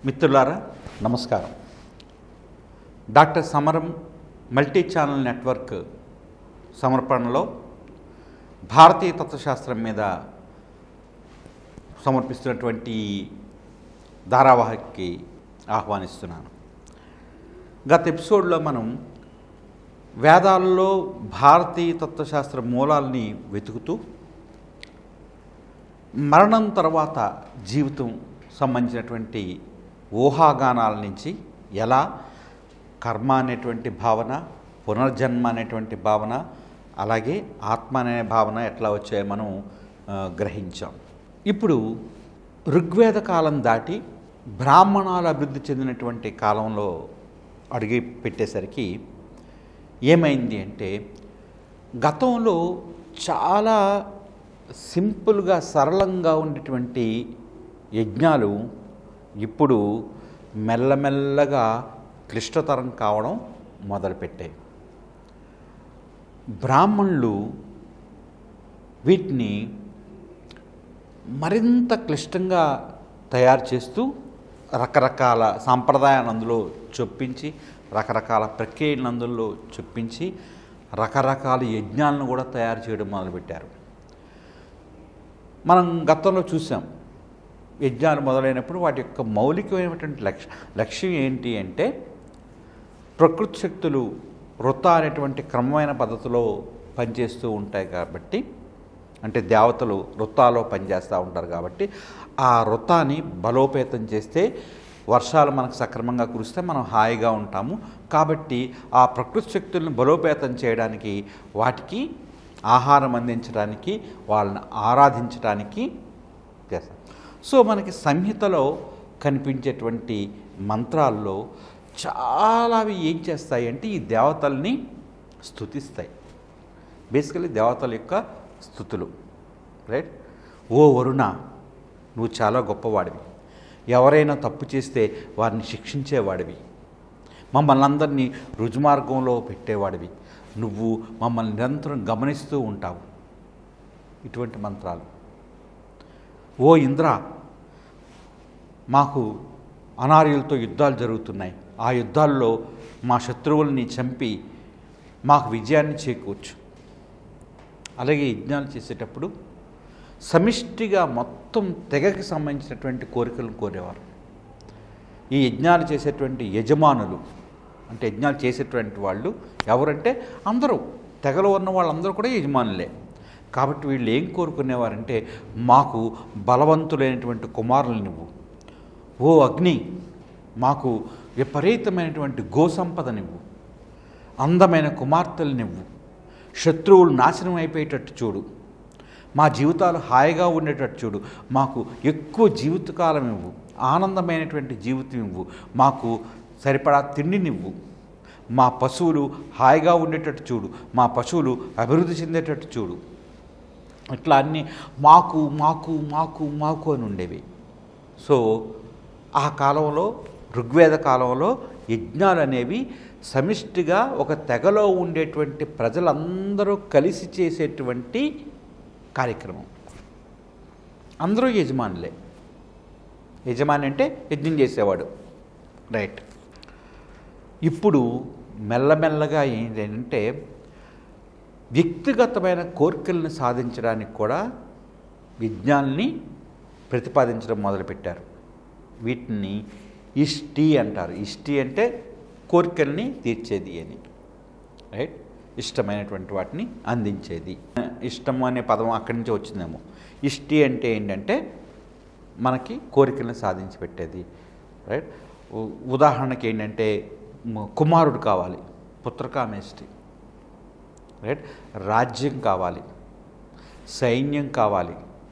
మిత్రులారా నమస్కారం డాక్టర్ సమరం మల్టీ ఛానల్ నెట్వర్క్ సమర్పణలో భారతీయ తత్వశాస్త్రం మీద సమర్పిస్తున్నటువంటి ధారావాహికి ఆహ్వానిస్తున్నాను గత ఎపిసోడ్లో మనం వేదాల్లో భారతీయ తత్వశాస్త్ర మూలాల్ని వెతుకుతూ మరణం తర్వాత జీవితం సంబంధించినటువంటి ఊహాగానాల నుంచి ఎలా కర్మ అనేటువంటి భావన పునర్జన్మ అనేటువంటి భావన అలాగే ఆత్మ అనే భావన ఎట్లా వచ్చాయో మనం ఆ, గ్రహించాం ఇప్పుడు ఋగ్వేద కాలం దాటి బ్రాహ్మణాలు అభివృద్ధి చెందినటువంటి కాలంలో అడిగి పెట్టేసరికి ఏమైంది అంటే గతంలో చాలా సింపుల్గా సరళంగా ఉండేటువంటి యజ్ఞాలు ఇప్పుడు మెల్లమెల్లగా క్లిష్టతరం కావడం మొదలుపెట్టాయి బ్రాహ్మణులు వీటిని మరింత క్లిష్టంగా తయారు చేస్తూ రకరకాల సాంప్రదాయాన్ని అందులో చొప్పించి రకరకాల ప్రక్రియలను అందులో చొప్పించి రకరకాల యజ్ఞాలను కూడా తయారు చేయడం మొదలుపెట్టారు మనం గతంలో చూసాం యజ్ఞాలు మొదలైనప్పుడు వాటి యొక్క మౌలికమైనటువంటి లక్ష్య లక్ష్యం ఏంటి అంటే ప్రకృతి శక్తులు వృత్త అనేటువంటి క్రమమైన పద్ధతిలో పనిచేస్తూ ఉంటాయి కాబట్టి అంటే దేవతలు వృత్తాలో పనిచేస్తూ ఉంటారు కాబట్టి ఆ వృత్తాన్ని బలోపేతం చేస్తే వర్షాలు మనకు సక్రమంగా కురిస్తే మనం హాయిగా ఉంటాము కాబట్టి ఆ ప్రకృతి శక్తులను బలోపేతం చేయడానికి వాటికి ఆహారం అందించడానికి వాళ్ళని ఆరాధించడానికి చేస్తాం సో మనకి సంహితలో కనిపించేటువంటి మంత్రాల్లో చాలా అవి ఏం చేస్తాయి అంటే ఈ దేవతల్ని స్తుతిస్తాయి బేసికలీ దేవతల యొక్క స్థుతులు రైట్ ఓ వరుణ నువ్వు చాలా గొప్పవాడివి ఎవరైనా తప్పు చేస్తే వారిని శిక్షించేవాడివి మమ్మల్ని అందరినీ రుజుమార్గంలో పెట్టేవాడివి నువ్వు మమ్మల్ని నిరంతరం గమనిస్తూ ఉంటావు ఇటువంటి మంత్రాలు ఓ ఇంద్ర మాకు అనార్యులతో యుద్ధాలు జరుగుతున్నాయి ఆ యుద్ధాల్లో మా శత్రువుల్ని చంపి మాకు విజయాన్ని చేకూర్చు అలాగే యజ్ఞాలు చేసేటప్పుడు సమిష్టిగా మొత్తం తెగకి సంబంధించినటువంటి కోరికలను కోరేవారు ఈ యజ్ఞాలు చేసేటువంటి యజమానులు అంటే యజ్ఞాలు చేసేటువంటి వాళ్ళు ఎవరంటే అందరూ తెగలో ఉన్న వాళ్ళందరూ కూడా యజమానులే కాబట్టి వీళ్ళు ఏం కోరుకునేవారంటే మాకు బలవంతులైనటువంటి కుమారులు నువ్వు ఓ అగ్ని మాకు విపరీతమైనటువంటి గోసంపద నువ్వు అందమైన కుమార్తెలు నువ్వు శత్రువులు నాశనం అయిపోయేటట్టు చూడు మా జీవితాలు హాయిగా ఉండేటట్టు చూడు మాకు ఎక్కువ జీవితకాలం ఇవ్వు ఆనందమైనటువంటి జీవితం ఇవ్వు మాకు సరిపడా తిండినివ్వు మా పశువులు హాయిగా ఉండేటట్టు చూడు మా పశువులు అభివృద్ధి చెందేటట్టు చూడు ఇట్లా అన్నీ మాకు మాకు మాకు మాకు అని ఉండేవి సో ఆ కాలంలో ఋగ్వేద కాలంలో యజ్ఞాలు అనేవి సమిష్టిగా ఒక తెగలో ఉండేటువంటి ప్రజలందరూ కలిసి చేసేటువంటి కార్యక్రమం అందరూ యజమానులే యజమాని అంటే యజ్ఞం చేసేవాడు రైట్ ఇప్పుడు మెల్లమెల్లగా ఏంటంటే వ్యక్తిగతమైన కోరికలను సాధించడానికి కూడా విజ్ఞాన్ని ప్రతిపాదించడం మొదలుపెట్టారు వీటిని ఇష్టి అంటారు ఇష్టి అంటే కోరికల్ని తీర్చేది అని రైట్ ఇష్టమైనటువంటి వాటిని అందించేది ఇష్టం అనే పదం అక్కడి నుంచి వచ్చిందేమో ఇష్టి అంటే ఏంటంటే మనకి కోరికలను సాధించి పెట్టేది రైట్ ఉ- ఉదాహరణకి ఏంటంటే మ- కుమారుడు కావాలి పుత్రకామేష్టి రైట్ రాజ్యం కావాలి సైన్యం కావాలి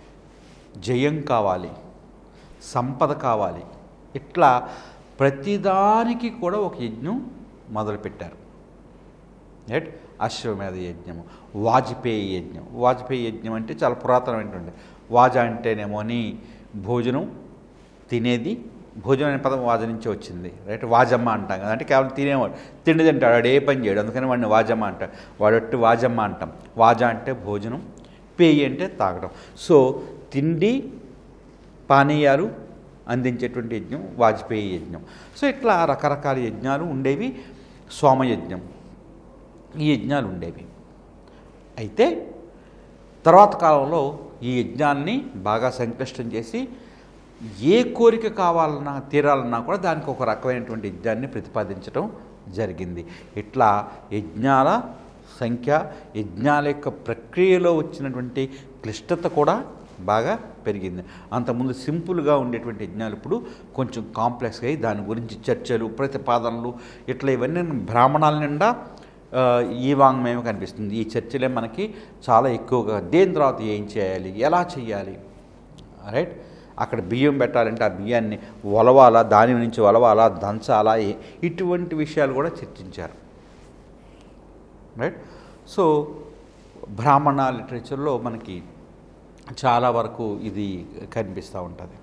జయం కావాలి సంపద కావాలి ఇట్లా ప్రతిదానికి కూడా ఒక యజ్ఞం మొదలుపెట్టారు రైట్ అశ్వమేధ యజ్ఞము వాజ్పేయి యజ్ఞం వాజ్పేయి యజ్ఞం అంటే చాలా పురాతనమైనటువంటి వాజ అంటేనేమోని భోజనం తినేది భోజనం అనే పదం వాజ నుంచి వచ్చింది రైట్ వాజమ్మ అంటాం కదా అంటే కేవలం తినేవాడు తిండి తింటాడు వాడు ఏ పని చేయడు అందుకని వాడిని వాజమ్మ అంటాం వాడొట్టు వాజమ్మ అంటాం వాజ అంటే భోజనం పేయి అంటే తాగడం సో తిండి పానీయాలు అందించేటువంటి యజ్ఞం వాజ్పేయి యజ్ఞం సో ఇట్లా రకరకాల యజ్ఞాలు ఉండేవి సోమయజ్ఞం ఈ యజ్ఞాలు ఉండేవి అయితే తర్వాత కాలంలో ఈ యజ్ఞాన్ని బాగా సంక్లిష్టం చేసి ఏ కోరిక కావాలన్నా తీరాలన్నా కూడా దానికి ఒక రకమైనటువంటి యజ్ఞాన్ని ప్రతిపాదించడం జరిగింది ఇట్లా యజ్ఞాల సంఖ్య యజ్ఞాల యొక్క ప్రక్రియలో వచ్చినటువంటి క్లిష్టత కూడా బాగా పెరిగింది అంతకుముందు సింపుల్గా ఉండేటువంటి యజ్ఞాలు ఇప్పుడు కొంచెం కాంప్లెక్స్గా అయ్యి దాని గురించి చర్చలు ప్రతిపాదనలు ఇట్లా ఇవన్నీ బ్రాహ్మణాల నిండా ఆ, ఈ వాంగ్మయం కనిపిస్తుంది ఈ చర్చలే మనకి చాలా ఎక్కువగా దేని తర్వాత ఏం చేయాలి ఎలా చేయాలి రైట్ అక్కడ బియ్యం పెట్టాలంటే ఆ బియ్యాన్ని ఒలవాలా దాని నుంచి ఒలవాలా దంచాలా ఏ- ఇటువంటి విషయాలు కూడా చర్చించారు రైట్ సో బ్రాహ్మణ లిటరేచర్లో మనకి చాలా వరకు ఇది కనిపిస్తూ ఉంటుంది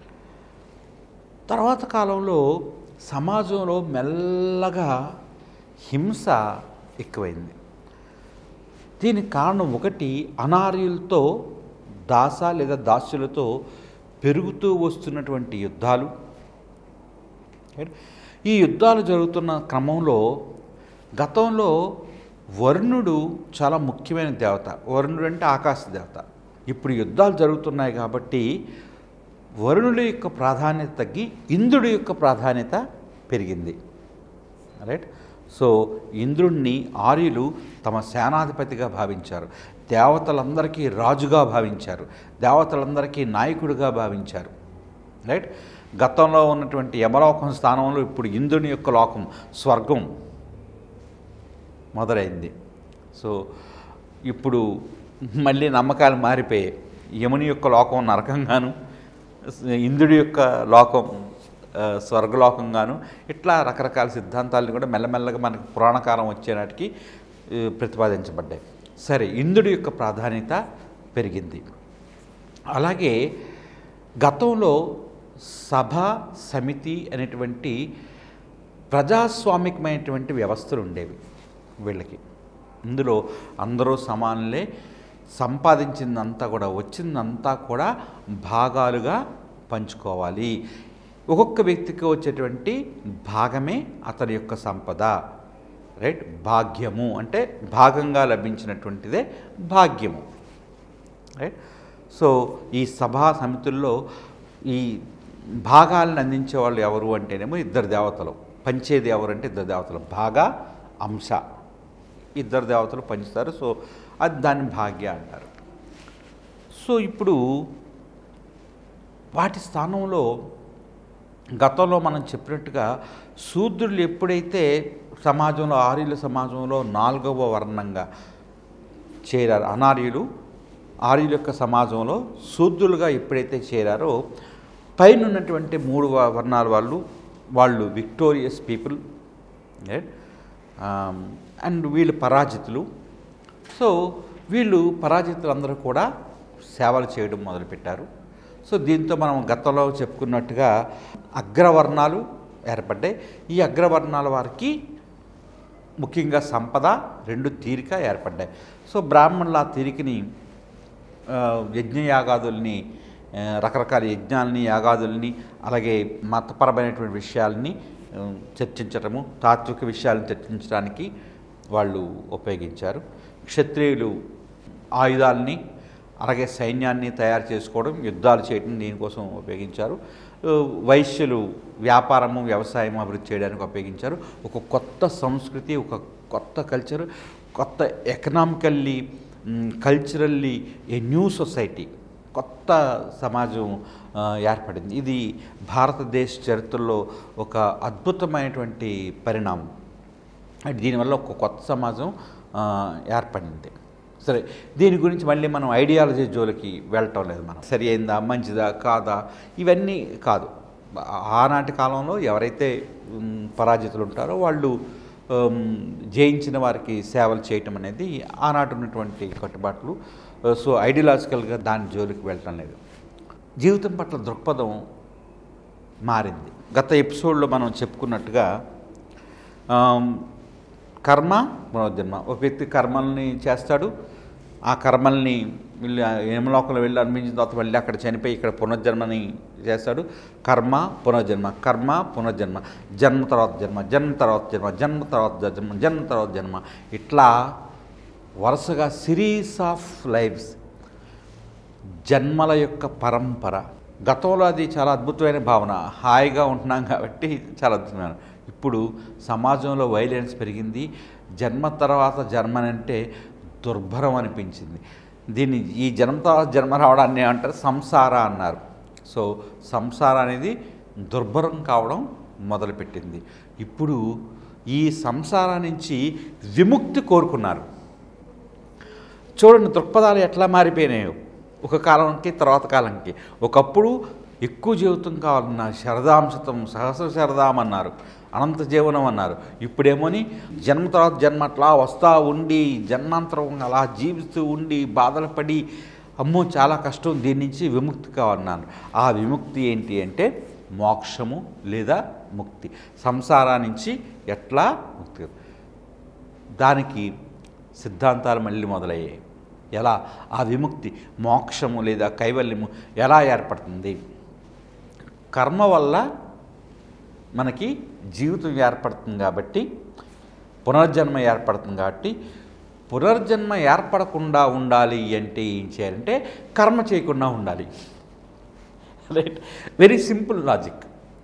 తర్వాత కాలంలో సమాజంలో మెల్లగా హింస ఎక్కువైంది దీనికి కారణం ఒకటి అనార్యులతో దాస లేదా దాస్యులతో పెరుగుతూ వస్తున్నటువంటి యుద్ధాలు రైట్? ఈ యుద్ధాలు జరుగుతున్న క్రమంలో గతంలో వరుణుడు చాలా ముఖ్యమైన దేవత వరుణుడు అంటే ఆకాశ దేవత ఇప్పుడు యుద్ధాలు జరుగుతున్నాయి కాబట్టి వరుణుడి యొక్క ప్రాధాన్యత తగ్గి ఇంద్రుడి యొక్క ప్రాధాన్యత పెరిగింది రైట్ సో ఇంద్రుణ్ణి ఆర్యులు తమ సేనాధిపతిగా భావించారు దేవతలందరికీ రాజుగా భావించారు దేవతలందరికీ నాయకుడిగా భావించారు రైట్ గతంలో ఉన్నటువంటి యమలోకం స్థానంలో ఇప్పుడు ఇంద్రుని యొక్క లోకం స్వర్గం మొదలైంది సో ఇప్పుడు మళ్ళీ నమ్మకాలు మారిపోయాయి యముని యొక్క లోకం నరకంగాను ఇంద్రుడి యొక్క లోకం ఆ, స్వర్గలోకంగాను ఇట్లా రకరకాల సిద్ధాంతాలను కూడా మెల్లమెల్లగా మనకు పురాణకాలం వచ్చే నాటికి ఆ, ప్రతిపాదించబడ్డాయి సరే ఇంద్రుడి యొక్క ప్రాధాన్యత పెరిగింది అలాగే గతంలో సభ సమితి అనేటువంటి ప్రజాస్వామికమైనటువంటి వ్యవస్థలు ఉండేవి వీళ్ళకి ఇందులో అందరూ సమానులే సంపాదించిందంతా కూడా వచ్చిందంతా కూడా భాగాలుగా పంచుకోవాలి ఒక్కొక్క వ్యక్తికి వచ్చేటువంటి భాగమే అతని యొక్క సంపద రైట్ భాగ్యము అంటే భాగంగా లభించినటువంటిదే భాగ్యము రైట్ సో ఈ సభా సమితుల్లో ఈ భాగాలను అందించే వాళ్ళు ఎవరు అంటేనేమో ఇద్దరు దేవతలు పంచేది ఎవరు అంటే ఇద్దరు దేవతలు భాగ అంశ ఇద్దరు దేవతలు పంచుతారు సో అది దాన్ని భాగ్య అంటారు సో ఇప్పుడు వాటి స్థానంలో గతంలో మనం చెప్పినట్టుగా శూద్రులు ఎప్పుడైతే సమాజంలో ఆర్యుల సమాజంలో నాలుగవ వర్ణంగా చేరారు అనార్యులు ఆర్యుల యొక్క సమాజంలో శూద్రులుగా ఎప్పుడైతే చేరారో పైన ఉన్నటువంటి మూడు వ- వర్ణాల వాళ్ళు వాళ్ళు విక్టోరియస్ పీపుల్ అండ్ వీళ్ళు పరాజితులు సో వీళ్ళు పరాజితులందరూ కూడా సేవలు చేయడం మొదలుపెట్టారు సో దీంతో మనం గతంలో చెప్పుకున్నట్టుగా అగ్రవర్ణాలు ఏర్పడ్డాయి ఈ అగ్రవర్ణాల వారికి ముఖ్యంగా సంపద రెండు తీరిక ఏర్పడ్డాయి సో బ్రాహ్మణుల ఆ తీరికని ఆ, యజ్ఞయాగాదుల్ని ఆ, రకరకాల యజ్ఞాలని యాగాదుల్ని అలాగే మతపరమైనటువంటి విషయాల్ని ఆ, చర్చించటము తాత్విక విషయాలను చర్చించడానికి వాళ్ళు ఉపయోగించారు క్షత్రియులు ఆయుధాలని అలాగే సైన్యాన్ని తయారు చేసుకోవడం యుద్ధాలు చేయడం దీనికోసం ఉపయోగించారు ఆ, వైశ్యులు వ్యాపారము వ్యవసాయం అభివృద్ధి చేయడానికి ఉపయోగించారు ఒక కొత్త సంస్కృతి ఒక కొత్త కల్చర్ కొత్త economically culturally a new society కొత్త సమాజం ఆ, ఏర్పడింది ఇది భారతదేశ చరిత్రలో ఒక అద్భుతమైనటువంటి పరిణామం అంటే దీనివల్ల ఒక కొత్త సమాజం ఆ, ఏర్పడింది సరే దీని గురించి మళ్ళీ మనం ఐడియాలజీ జోలికి వెళ్ళటం లేదు మనం సరి అయిందా మంచిదా కాదా ఇవన్నీ కాదు ఆనాటి కాలంలో ఎవరైతే ఉమ్, పరాజితులు ఉంటారో వాళ్ళు ఉమ్, జయించిన వారికి సేవలు చేయటం అనేది ఆనాటి ఉన్నటువంటి కట్టుబాట్లు సో ఐడియాలజికల్గా దాని జోలికి వెళ్ళటం లేదు జీవితం పట్ల దృక్పథం మారింది గత ఎపిసోడ్లో మనం చెప్పుకున్నట్టుగా ఆమ్, కర్మ పునర్జన్మ ఒక వ్యక్తి కర్మల్ని చేస్తాడు ఆ కర్మల్ని వీళ్ళు యమలోకంలో వెళ్ళి అనిపించిన తర్వాత వెళ్ళి అక్కడ చనిపోయి ఇక్కడ పునర్జన్మని చేస్తాడు కర్మ పునర్జన్మ కర్మ పునర్జన్మ జన్మ తర్వాత జన్మ జన్మ తర్వాత జన్మ జన్మ తర్వాత జన్మ జన్మ తర్వాత జన్మ ఇట్లా వరుసగా సిరీస్ ఆఫ్ లైఫ్స్ జన్మల యొక్క పరంపర గతంలో అది చాలా అద్భుతమైన భావన హాయిగా ఉంటున్నాం కాబట్టి చాలా అద్భుతమైన ఇప్పుడు సమాజంలో వైలెన్స్ పెరిగింది జన్మ తర్వాత జన్మనంటే దుర్భరం అనిపించింది దీన్ని ఈ జన్మ తర్వాత జన్మ రావడాన్ని అంటారు సంసార అన్నారు సో సంసార అనేది దుర్భరం కావడం మొదలుపెట్టింది ఇప్పుడు ఈ సంసారా నుంచి విముక్తి కోరుకున్నారు చూడండి దృక్పథాలు ఎట్లా మారిపోయినాయో ఒక కాలంకి తర్వాత కాలంకి ఒకప్పుడు ఎక్కువ జీవితం కావాలన్నా శరదాంశతం సహస్ర శరదాం అన్నారు అనంత జీవనం అన్నారు ఇప్పుడేమోని జన్మ తర్వాత జన్మ అట్లా వస్తూ ఉండి జన్మాంతరం అలా జీవిస్తూ ఉండి బాధలు పడి అమ్మో చాలా కష్టం దీని నుంచి విముక్తి కావాలన్నారు ఆ విముక్తి ఏంటి అంటే మోక్షము లేదా ముక్తి సంసారా నుంచి ఎట్లా ముక్తి దానికి సిద్ధాంతాలు మళ్ళీ మొదలయ్యాయి ఎలా ఆ విముక్తి మోక్షము లేదా కైవల్యము ఎలా ఏర్పడుతుంది కర్మ వల్ల మనకి జీవితం ఏర్పడుతుంది కాబట్టి పునర్జన్మ ఏర్పడుతుంది కాబట్టి పునర్జన్మ ఏర్పడకుండా ఉండాలి అంటే ఏం చేయాలంటే కర్మ చేయకుండా ఉండాలి రైట్ వెరీ సింపుల్ లాజిక్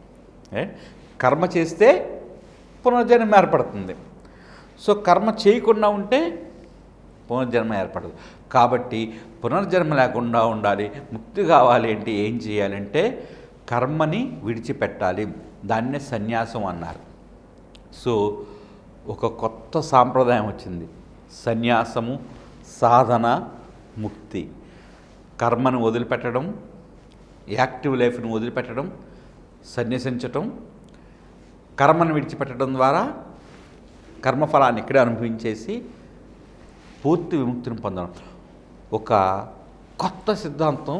కర్మ చేస్తే పునర్జన్మ ఏర్పడుతుంది సో కర్మ చేయకుండా ఉంటే పునర్జన్మ ఏర్పడదు కాబట్టి పునర్జన్మ లేకుండా ఉండాలి ముక్తి కావాలి అంటే ఏం చేయాలంటే కర్మని విడిచిపెట్టాలి దాన్నే సన్యాసం అన్నారు సో ఒక కొత్త సాంప్రదాయం వచ్చింది సన్యాసము సాధన ముక్తి కర్మను వదిలిపెట్టడం యాక్టివ్ లైఫ్ను వదిలిపెట్టడం సన్యసించటం కర్మను విడిచిపెట్టడం ద్వారా కర్మఫలాన్ని ఇక్కడే అనుభవించేసి పూర్తి విముక్తిని పొందడం ఒక కొత్త సిద్ధాంతం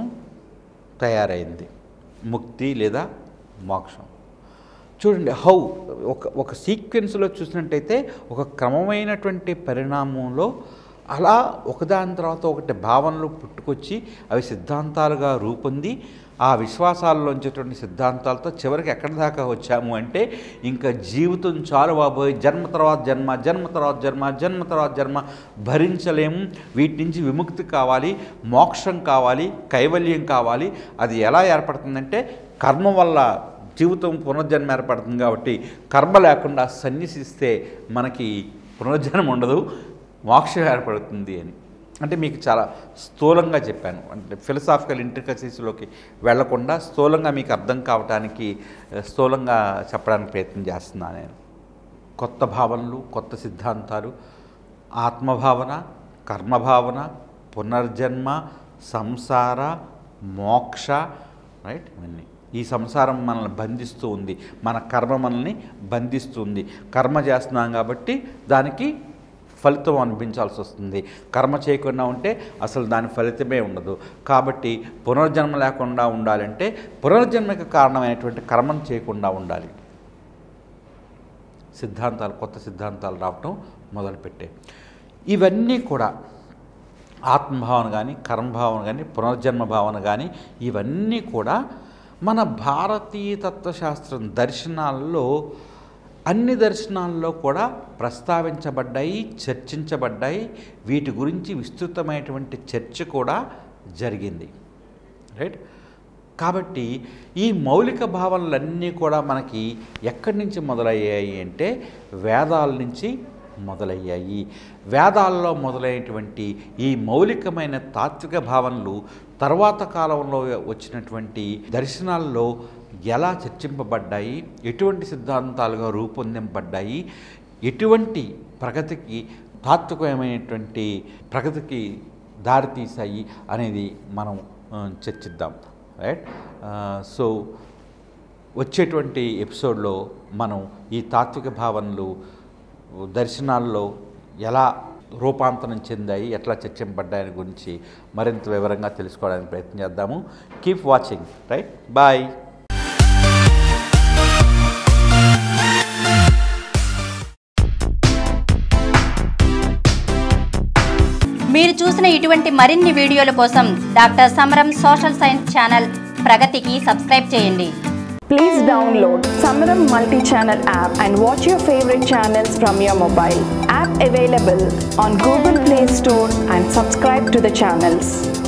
తయారైంది ముక్తి లేదా మోక్షం చూడండి హౌ ఒక ఒక సీక్వెన్స్లో చూసినట్టయితే ఒక క్రమమైనటువంటి పరిణామంలో అలా ఒకదాని తర్వాత ఒకటి భావనలు పుట్టుకొచ్చి అవి సిద్ధాంతాలుగా రూపొంది ఆ విశ్వాసాల్లోంచేటువంటి సిద్ధాంతాలతో చివరికి ఎక్కడి దాకా వచ్చాము అంటే ఇంకా జీవితం చాలు బాబోయ్ జన్మ తర్వాత జన్మ జన్మ తర్వాత జన్మ జన్మ తర్వాత జన్మ భరించలేము వీటి నుంచి విముక్తి కావాలి మోక్షం కావాలి కైవల్యం కావాలి అది ఎలా ఏర్పడుతుందంటే కర్మ వల్ల జీవితం పునర్జన్మ ఏర్పడుతుంది కాబట్టి కర్మ లేకుండా సన్యసిస్తే మనకి పునర్జన్మ ఉండదు మోక్షం ఏర్పడుతుంది అని అంటే మీకు చాలా స్థూలంగా చెప్పాను అంటే ఫిలసాఫికల్ ఇంట్రికసీస్లోకి వెళ్లకుండా స్థూలంగా మీకు అర్థం కావటానికి స్థూలంగా చెప్పడానికి ప్రయత్నం చేస్తున్నాను నేను కొత్త భావనలు కొత్త సిద్ధాంతాలు ఆత్మభావన కర్మభావన పునర్జన్మ సంసార మోక్ష రైట్ ఇవన్నీ ఈ సంసారం మనల్ని బంధిస్తూ ఉంది మన కర్మ మనల్ని బంధిస్తుంది కర్మ చేస్తున్నాం కాబట్టి దానికి ఫలితం అనిపించాల్సి వస్తుంది కర్మ చేయకుండా ఉంటే అసలు దాని ఫలితమే ఉండదు కాబట్టి పునర్జన్మ లేకుండా ఉండాలంటే పునర్జన్మకి కారణమైనటువంటి కర్మను చేయకుండా ఉండాలి సిద్ధాంతాలు కొత్త సిద్ధాంతాలు రావటం మొదలుపెట్టే ఇవన్నీ కూడా ఆత్మభావన కానీ కర్మభావన కానీ పునర్జన్మ భావన కానీ ఇవన్నీ కూడా మన భారతీయ తత్వశాస్త్రం దర్శనాల్లో అన్ని దర్శనాల్లో కూడా ప్రస్తావించబడ్డాయి చర్చించబడ్డాయి వీటి గురించి విస్తృతమైనటువంటి చర్చ కూడా జరిగింది రైట్ కాబట్టి ఈ మౌలిక భావనలన్నీ కూడా మనకి ఎక్కడి నుంచి మొదలయ్యాయి అంటే వేదాల నుంచి మొదలయ్యాయి వేదాల్లో మొదలైనటువంటి ఈ మౌలికమైన తాత్విక భావనలు తర్వాత కాలంలో వచ్చినటువంటి దర్శనాల్లో ఎలా చర్చింపబడ్డాయి ఎటువంటి సిద్ధాంతాలుగా రూపొందింపబడ్డాయి ఎటువంటి ప్రగతికి తాత్వికమైనటువంటి ప్రగతికి దారితీశాయి అనేది మనం చర్చిద్దాం రైట్ సో వచ్చేటువంటి ఎపిసోడ్లో మనం ఈ తాత్విక భావనలు దర్శనాల్లో ఎలా రూపాంతరం చెందాయి ఎట్లా చర్చింపబడ్డాయని గురించి మరింత వివరంగా తెలుసుకోవడానికి ప్రయత్నం చేద్దాము కీప్ వాచింగ్ రైట్ బాయ్ మీరు చూసిన ఇటువంటి మరిన్ని వీడియోల కోసం doctor Samaram social science channel ప్రగతికి సబ్స్క్రైబ్ చేయండి Please download Samaram multi-channel app and watch your favorite channels from your mobile. App available on Google Play Store and subscribe to the channels.